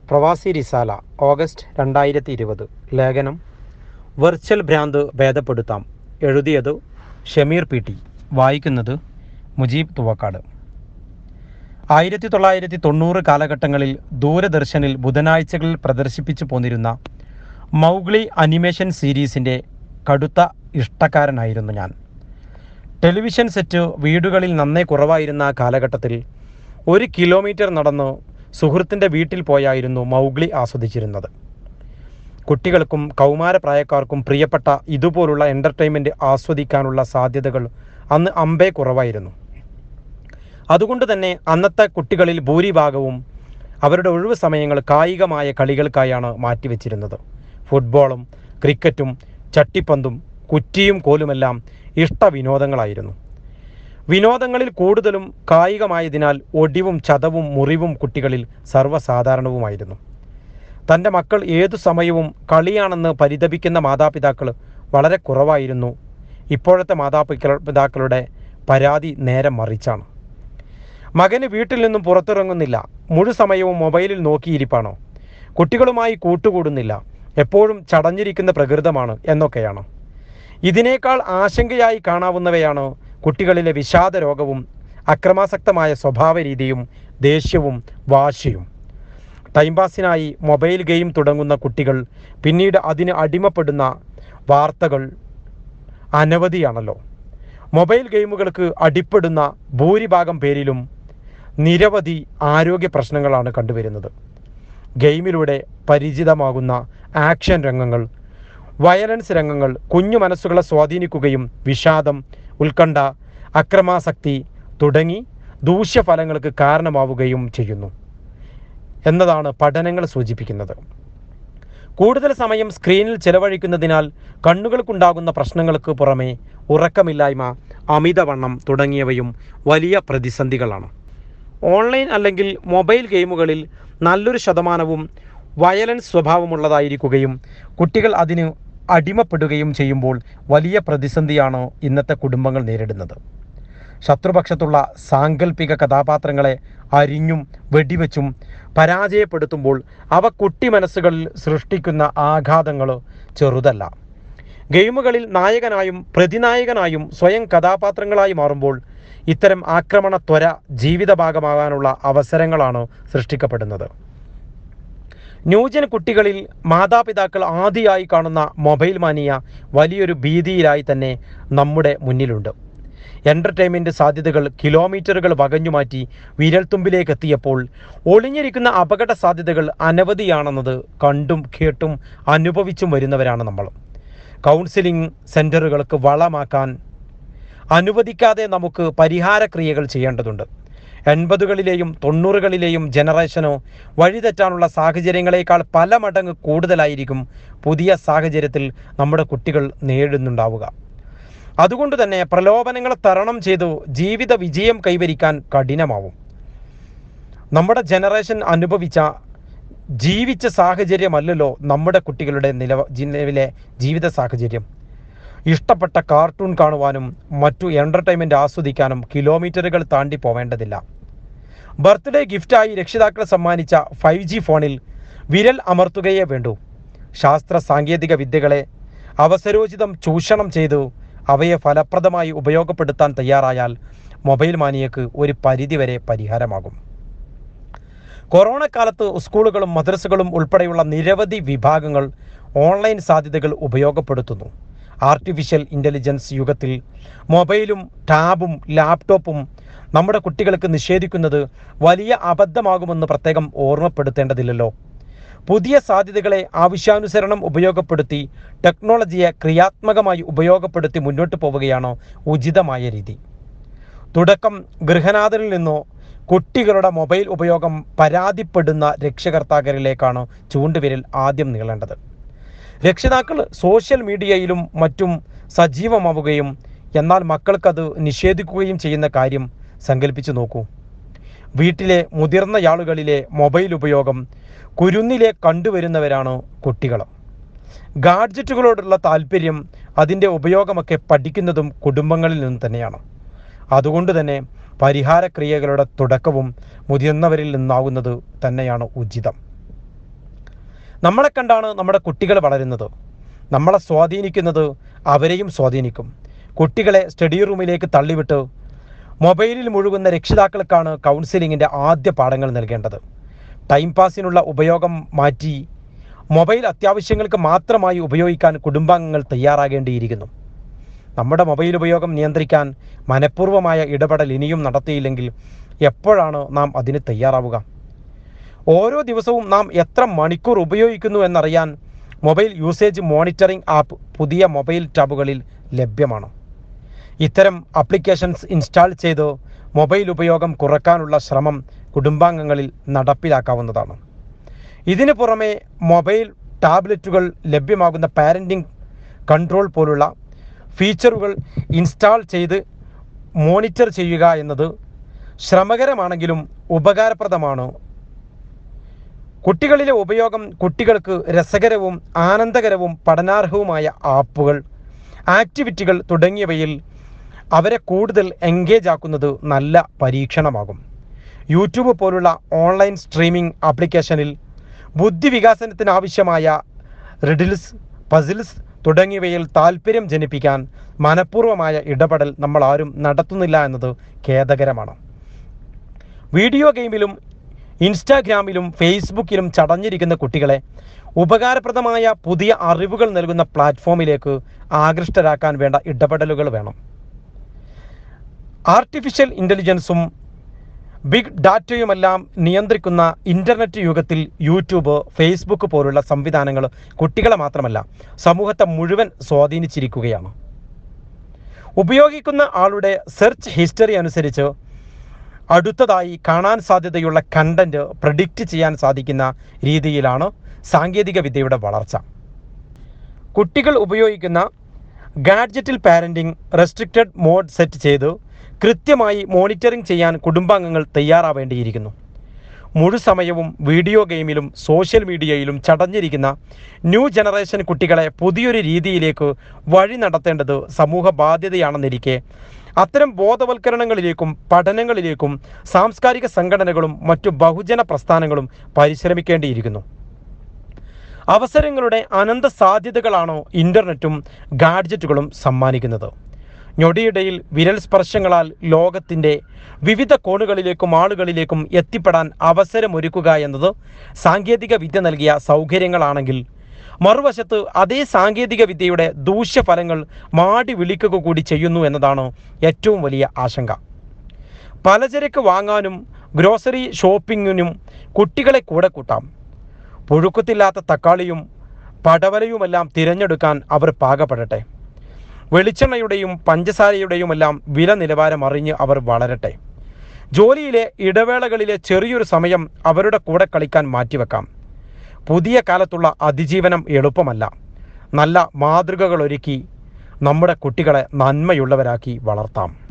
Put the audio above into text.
പ്രവാസി റിസാല ഓഗസ്റ്റ് രണ്ടായിരത്തി ഇരുപത് ലേഖനം വെർച്വൽ ഭ്രാന്ത് ഭേദപ്പെടുത്താം എഴുതിയത് ഷമീർ പി ടി വായിക്കുന്നത് മുജീബ് തുവക്കാട് ആയിരത്തി തൊള്ളായിരത്തി തൊണ്ണൂറ് കാലഘട്ടങ്ങളിൽ ദൂരദർശനിൽ ബുധനാഴ്ചകളിൽ പ്രദർശിപ്പിച്ചു പോന്നിരുന്ന മൗഗ്ലി അനിമേഷൻ സീരീസിൻ്റെ കടുത്ത ഇഷ്ടക്കാരനായിരുന്നു ഞാൻ ടെലിവിഷൻ സെറ്റ് വീടുകളിൽ നന്നേ കുറവായിരുന്ന ആ കാലഘട്ടത്തിൽ ഒരു കിലോമീറ്റർ നടന്ന് സുഹൃത്തിൻ്റെ വീട്ടിൽ പോയായിരുന്നു മൗഗ്ലി ആസ്വദിച്ചിരുന്നത് കുട്ടികൾക്കും കൗമാരപ്രായക്കാർക്കും പ്രിയപ്പെട്ട ഇതുപോലുള്ള എൻ്റർടൈൻമെൻറ്റ് ആസ്വദിക്കാനുള്ള സാധ്യതകൾ അന്ന് അമ്പേ കുറവായിരുന്നു അതുകൊണ്ട് തന്നെ അന്നത്തെ കുട്ടികളിൽ ഭൂരിഭാഗവും അവരുടെ ഒഴിവ് സമയങ്ങൾ കായികമായ കളികൾക്കായാണ് മാറ്റിവെച്ചിരുന്നത് ഫുട്ബോളും ക്രിക്കറ്റും ചട്ടിപ്പന്തും കുറ്റിയും കോലുമെല്ലാം ഇഷ്ട വിനോദങ്ങളായിരുന്നു വിനോദങ്ങളിൽ കൂടുതലും കായികമായതിനാൽ ഒടിവും ചതവും മുറിവും കുട്ടികളിൽ സർവ്വസാധാരണവുമായിരുന്നു തൻ്റെ മക്കൾ ഏതു സമയവും കളിയാണെന്ന് പരിതപിക്കുന്ന മാതാപിതാക്കൾ വളരെ കുറവായിരുന്നു ഇപ്പോഴത്തെ മാതാപിതാക്കൾ പിതാക്കളുടെ പരാതി നേരെ മറിച്ചാണ് മകന് വീട്ടിൽ നിന്നും പുറത്തിറങ്ങുന്നില്ല മുഴു സമയവും മൊബൈലിൽ നോക്കിയിരിപ്പാണോ കുട്ടികളുമായി കൂട്ടുകൂടുന്നില്ല എപ്പോഴും ചടഞ്ഞിരിക്കുന്ന പ്രകൃതമാണ് എന്നൊക്കെയാണ് ഇതിനേക്കാൾ ആശങ്കയായി കാണാവുന്നവയാണ് കുട്ടികളിലെ വിഷാദ രോഗവും അക്രമാസക്തമായ സ്വഭാവ രീതിയും ദേഷ്യവും വാശിയും ടൈം പാസിനായി മൊബൈൽ ഗെയിം തുടങ്ങുന്ന കുട്ടികൾ പിന്നീട് അതിന് അടിമപ്പെടുന്ന വാർത്തകൾ അനവധിയാണല്ലോ മൊബൈൽ ഗെയിമുകൾക്ക് അടിപ്പെടുന്ന ഭൂരിഭാഗം പേരിലും നിരവധി ആരോഗ്യ പ്രശ്നങ്ങളാണ് കണ്ടുവരുന്നത് ഗെയിമിലൂടെ പരിചിതമാകുന്ന ആക്ഷൻ രംഗങ്ങൾ വയലൻസ് രംഗങ്ങൾ കുഞ്ഞു മനസ്സുകളെ സ്വാധീനിക്കുകയും വിഷാദം ഉത്കണ്ഠ അക്രമാസക്തി തുടങ്ങി ദൂഷ്യഫലങ്ങൾക്ക് കാരണമാവുകയും ചെയ്യുന്നു എന്നതാണ് പഠനങ്ങൾ സൂചിപ്പിക്കുന്നത് കൂടുതൽ സമയം സ്ക്രീനിൽ ചെലവഴിക്കുന്നതിനാൽ കണ്ണുകൾക്കുണ്ടാകുന്ന പ്രശ്നങ്ങൾക്ക് പുറമെ ഉറക്കമില്ലായ്മ അമിതവണ്ണം തുടങ്ങിയവയും വലിയ പ്രതിസന്ധികളാണ് ഓൺലൈൻ അല്ലെങ്കിൽ മൊബൈൽ ഗെയിമുകളിൽ നല്ലൊരു ശതമാനവും വയലൻസ് സ്വഭാവമുള്ളതായിരിക്കുകയും കുട്ടികൾ അതിന് അടിമപ്പെടുകയും ചെയ്യുമ്പോൾ വലിയ പ്രതിസന്ധിയാണ് ഇന്നത്തെ കുടുംബങ്ങൾ നേരിടുന്നത് ശത്രുപക്ഷത്തുള്ള സാങ്കല്പിക കഥാപാത്രങ്ങളെ അരിഞ്ഞും വെടിവെച്ചും പരാജയപ്പെടുത്തുമ്പോൾ അവ കുട്ടി മനസ്സുകളിൽ സൃഷ്ടിക്കുന്ന ആഘാതങ്ങൾ ചെറുതല്ല ഗെയിമുകളിൽ നായകനായും പ്രതിനായകനായും സ്വയം കഥാപാത്രങ്ങളായി മാറുമ്പോൾ ഇത്തരം ആക്രമണ ത്വര ജീവിത ഭാഗമാകാനുള്ള അവസരങ്ങളാണ് സൃഷ്ടിക്കപ്പെടുന്നത് ന്യൂജൻ കുട്ടികളിൽ മാതാപിതാക്കൾ ആദ്യമായി കാണുന്ന മൊബൈൽ മാനിയ വലിയൊരു ഭീതിയിലായി തന്നെ നമ്മുടെ മുന്നിലുണ്ട് എൻ്റർടൈൻമെൻറ്റ് സാധ്യതകൾ കിലോമീറ്ററുകൾ വകഞ്ഞുമാറ്റി വിരൽത്തുമ്പിലേക്ക് എത്തിയപ്പോൾ ഒളിഞ്ഞിരിക്കുന്ന അപകട സാധ്യതകൾ അനവധിയാണെന്നത് കണ്ടും കേട്ടും അനുഭവിച്ചും വരുന്നവരാണ് നമ്മൾ കൗൺസിലിംഗ് സെൻറ്ററുകൾക്ക് വളമാക്കാൻ അനുവദിക്കാതെ നമുക്ക് പരിഹാരക്രിയകൾ ചെയ്യേണ്ടതുണ്ട് എൺപതുകളിലെയും തൊണ്ണൂറുകളിലെയും ജനറേഷനോ വഴിതെറ്റാനുള്ള സാഹചര്യങ്ങളെക്കാൾ പല മടങ്ങ് കൂടുതലായിരിക്കും പുതിയ സാഹചര്യത്തിൽ നമ്മുടെ കുട്ടികൾ നേടുന്നുണ്ടാവുക അതുകൊണ്ട് തന്നെ പ്രലോഭനങ്ങളെ തരണം ചെയ്തു ജീവിത വിജയം കൈവരിക്കാൻ കഠിനമാവും നമ്മുടെ ജനറേഷൻ അനുഭവിച്ച ജീവിച്ച സാഹചര്യമല്ലല്ലോ നമ്മുടെ കുട്ടികളുടെ നിലവ നിലവിലെ ജീവിത സാഹചര്യം ഇഷ്ടപ്പെട്ട കാർട്ടൂൺ കാണുവാനും മറ്റു എൻ്റർടൈൻമെൻറ്റ് ആസ്വദിക്കാനും കിലോമീറ്ററുകൾ താണ്ടി പോവേണ്ടതില്ല ബർത്ത്ഡേ ഗിഫ്റ്റായി രക്ഷിതാക്കൾ സമ്മാനിച്ച ഫൈവ് ജി ഫോണിൽ വിരൽ അമർത്തുകയേ വേണ്ടൂ ശാസ്ത്ര സാങ്കേതിക വിദ്യകളെ അവസരോചിതം ചൂഷണം ചെയ്തു അവയെ ഫലപ്രദമായി ഉപയോഗപ്പെടുത്താൻ തയ്യാറായാൽ മൊബൈൽ മാനിയക്ക് ഒരു പരിധിവരെ പരിഹാരമാകും കൊറോണ കാലത്ത് സ്കൂളുകളും മദ്രസകളും ഉൾപ്പെടെയുള്ള നിരവധി വിഭാഗങ്ങൾ ഓൺലൈൻ സാധ്യതകൾ ഉപയോഗപ്പെടുത്തുന്നു ആർട്ടിഫിഷ്യൽ ഇൻ്റലിജൻസ് യുഗത്തിൽ മൊബൈലും ടാബും ലാപ്ടോപ്പും നമ്മുടെ കുട്ടികൾക്ക് നിഷേധിക്കുന്നത് വലിയ അബദ്ധമാകുമെന്ന് പ്രത്യേകം ഓർമ്മപ്പെടുത്തേണ്ടതില്ലല്ലോ പുതിയ സാധ്യതകളെ ആവശ്യാനുസരണം ഉപയോഗപ്പെടുത്തി ടെക്നോളജിയെ ക്രിയാത്മകമായി ഉപയോഗപ്പെടുത്തി മുന്നോട്ട് പോവുകയാണ് ഉചിതമായ രീതി തുടക്കം ഗൃഹനാഥനിൽ നിന്നോ കുട്ടികളുടെ മൊബൈൽ ഉപയോഗം പരാതിപ്പെടുന്ന രക്ഷകർത്താക്കരിലേക്കാണ് ചൂണ്ടുവിരൽ ആദ്യം നീളേണ്ടത് രക്ഷിതാക്കൾ സോഷ്യൽ മീഡിയയിലും മറ്റും സജീവമാവുകയും എന്നാൽ മക്കൾക്കത് നിഷേധിക്കുകയും ചെയ്യുന്ന കാര്യം സങ്കല്പിച്ചു നോക്കൂ വീട്ടിലെ മുതിർന്നയാളുകളിലെ മൊബൈൽ ഉപയോഗം കുരുന്നിലെ കണ്ടുവരുന്നവരാണ് കുട്ടികൾ ഗാഡ്ജറ്റുകളോടുള്ള താല്പര്യം അതിൻ്റെ ഉപയോഗമൊക്കെ പഠിക്കുന്നതും കുടുംബങ്ങളിൽ നിന്ന് തന്നെയാണ് അതുകൊണ്ട് തന്നെ പരിഹാരക്രിയകളുടെ തുടക്കവും മുതിർന്നവരിൽ നിന്നാവുന്നത് തന്നെയാണ് ഉചിതം നമ്മളെ കണ്ടാണ് നമ്മുടെ കുട്ടികൾ വളരുന്നത് നമ്മളെ സ്വാധീനിക്കുന്നത് അവരെയും സ്വാധീനിക്കും കുട്ടികളെ സ്റ്റഡി റൂമിലേക്ക് തള്ളിവിട്ട് മൊബൈലിൽ മുഴുകുന്ന രക്ഷിതാക്കൾക്കാണ് കൗൺസിലിങ്ങിൻ്റെ ആദ്യ പാഠങ്ങൾ നൽകേണ്ടത് ടൈം പാസിനുള്ള ഉപയോഗം മാറ്റി മൊബൈൽ അത്യാവശ്യങ്ങൾക്ക് മാത്രമായി ഉപയോഗിക്കാൻ കുടുംബാംഗങ്ങൾ തയ്യാറാകേണ്ടിയിരിക്കുന്നു നമ്മുടെ മൊബൈൽ ഉപയോഗം നിയന്ത്രിക്കാൻ മനഃപൂർവ്വമായ ഇടപെടൽ ഇനിയും നടത്തിയില്ലെങ്കിൽ എപ്പോഴാണ് നാം അതിന് തയ്യാറാവുക ഓരോ ദിവസവും നാം എത്ര മണിക്കൂർ ഉപയോഗിക്കുന്നു എന്നറിയാൻ മൊബൈൽ യൂസേജ് മോണിറ്ററിംഗ് ആപ്പ് പുതിയ മൊബൈൽ ടാബുകളിൽ ലഭ്യമാണ് ഇത്തരം ആപ്ലിക്കേഷൻസ് ഇൻസ്റ്റാൾ ചെയ്ത് മൊബൈൽ ഉപയോഗം കുറക്കാനുള്ള ശ്രമം കുടുംബാംഗങ്ങളിൽ നടപ്പിലാക്കാവുന്നതാണ് ഇതിനു പുറമെ മൊബൈൽ ടാബ്ലറ്റുകൾ ലഭ്യമാകുന്ന പാരൻറ്റിംഗ് കൺട്രോൾ പോലുള്ള ഫീച്ചറുകൾ ഇൻസ്റ്റാൾ ചെയ്ത് മോണിറ്റർ ചെയ്യുക എന്നത് ശ്രമകരമാണെങ്കിലും ഉപകാരപ്രദമാണ് കുട്ടികളിലെ ഉപയോഗം കുട്ടികൾക്ക് രസകരവും ആനന്ദകരവും പഠനാർഹവുമായ ആപ്പുകൾ ആക്ടിവിറ്റികൾ തുടങ്ങിയവയിൽ അവരെ കൂടുതൽ എൻഗേജ് ആക്കുന്നത് നല്ല പരീക്ഷണമാകും യൂട്യൂബ് പോലുള്ള ഓൺലൈൻ സ്ട്രീമിംഗ് ആപ്ലിക്കേഷനിൽ ബുദ്ധിവികാസനത്തിന് ആവശ്യമായ റിഡിൽസ് പസിൽസ് തുടങ്ങിയവയിൽ താല്പര്യം ജനിപ്പിക്കാൻ മനഃപൂർവമായ ഇടപെടൽ നമ്മൾ ആരും നടത്തുന്നില്ല എന്നത് ഖേദകരമാണ് വീഡിയോ ഗെയിമിലും ഇൻസ്റ്റാഗ്രാമിലും ഫേസ്ബുക്കിലും ചടഞ്ഞിരിക്കുന്ന കുട്ടികളെ ഉപകാരപ്രദമായ പുതിയ അറിവുകൾ നൽകുന്ന പ്ലാറ്റ്ഫോമിലേക്ക് ആകൃഷ്ടരാക്കാൻ വേണ്ട ഇടപെടലുകൾ വേണം ആർട്ടിഫിഷ്യൽ ഇൻ്റലിജൻസും ബിഗ് ഡാറ്റയുമെല്ലാം നിയന്ത്രിക്കുന്ന ഇൻ്റർനെറ്റ് യുഗത്തിൽ യൂട്യൂബ് ഫേസ്ബുക്ക് പോലുള്ള സംവിധാനങ്ങൾ കുട്ടികളെ മാത്രമല്ല സമൂഹത്തെ മുഴുവൻ സ്വാധീനിച്ചിരിക്കുകയാണ് ഉപയോഗിക്കുന്ന ആളുടെ സെർച്ച് ഹിസ്റ്ററി അനുസരിച്ച് അടുത്തതായി കാണാൻ സാധ്യതയുള്ള കണ്ടന്റ് പ്രഡിക്റ്റ് ചെയ്യാൻ സാധിക്കുന്ന രീതിയിലാണ് സാങ്കേതിക വിദ്യയുടെ വളർച്ച കുട്ടികൾ ഉപയോഗിക്കുന്ന ഗാഡ്ജറ്റിൽ പാരൻറ്റിംഗ് റെസ്ട്രിക്റ്റഡ് മോഡ് സെറ്റ് ചെയ്ത് കൃത്യമായി മോണിറ്ററിംഗ് ചെയ്യാൻ കുടുംബാംഗങ്ങൾ തയ്യാറാവേണ്ടിയിരിക്കുന്നു മുഴുസമയവും വീഡിയോ ഗെയിമിലും സോഷ്യൽ മീഡിയയിലും ചടഞ്ഞിരിക്കുന്ന ന്യൂ ജനറേഷൻ കുട്ടികളെ പുതിയൊരു രീതിയിലേക്ക് വഴി നടത്തേണ്ടത് സമൂഹ ബാധ്യതയാണെന്നിരിക്കെ അത്തരം ബോധവൽക്കരണങ്ങളിലേക്കും പഠനങ്ങളിലേക്കും സാംസ്കാരിക സംഘടനകളും മറ്റു ബഹുജന പ്രസ്ഥാനങ്ങളും പരിശ്രമിക്കേണ്ടിയിരിക്കുന്നു അവസരങ്ങളുടെ അനന്ത സാധ്യതകളാണോ ഇൻ്റർനെറ്റും ഗാഡ്ജറ്റുകളും സമ്മാനിക്കുന്നത് ഞൊടിയിടയിൽ വിരൽ സ്പർശങ്ങളാൽ ലോകത്തിൻ്റെ വിവിധ കോണുകളിലേക്കും ആളുകളിലേക്കും എത്തിപ്പെടാൻ അവസരമൊരുക്കുക എന്നത് സാങ്കേതിക വിദ്യ നൽകിയ സൗകര്യങ്ങളാണെങ്കിൽ മറുവശത്ത് അതേ സാങ്കേതിക വിദ്യയുടെ ദൂഷ്യഫലങ്ങൾ മാടി വിളിക്കുക കൂടി ചെയ്യുന്നു എന്നതാണ് ഏറ്റവും വലിയ ആശങ്ക പലചരക്ക് വാങ്ങാനും ഗ്രോസറി ഷോപ്പിങ്ങിനും കുട്ടികളെ കൂടെ കൂട്ടാം പുഴുക്കത്തില്ലാത്ത തക്കാളിയും പടവലയുമെല്ലാം തിരഞ്ഞെടുക്കാൻ അവർ പാകപ്പെടട്ടെ വെളിച്ചെണ്ണയുടെയും പഞ്ചസാരയുടെയുമെല്ലാം വില നിലവാരം അറിഞ്ഞ് അവർ വളരട്ടെ ജോലിയിലെ ഇടവേളകളിലെ ചെറിയൊരു സമയം അവരുടെ കൂടെ കളിക്കാൻ മാറ്റിവെക്കാം പുതിയ കാലത്തുള്ള അതിജീവനം എളുപ്പമല്ല നല്ല മാതൃകകൾ ഒരുക്കി നമ്മുടെ കുട്ടികളെ നന്മയുള്ളവരാക്കി വളർത്താം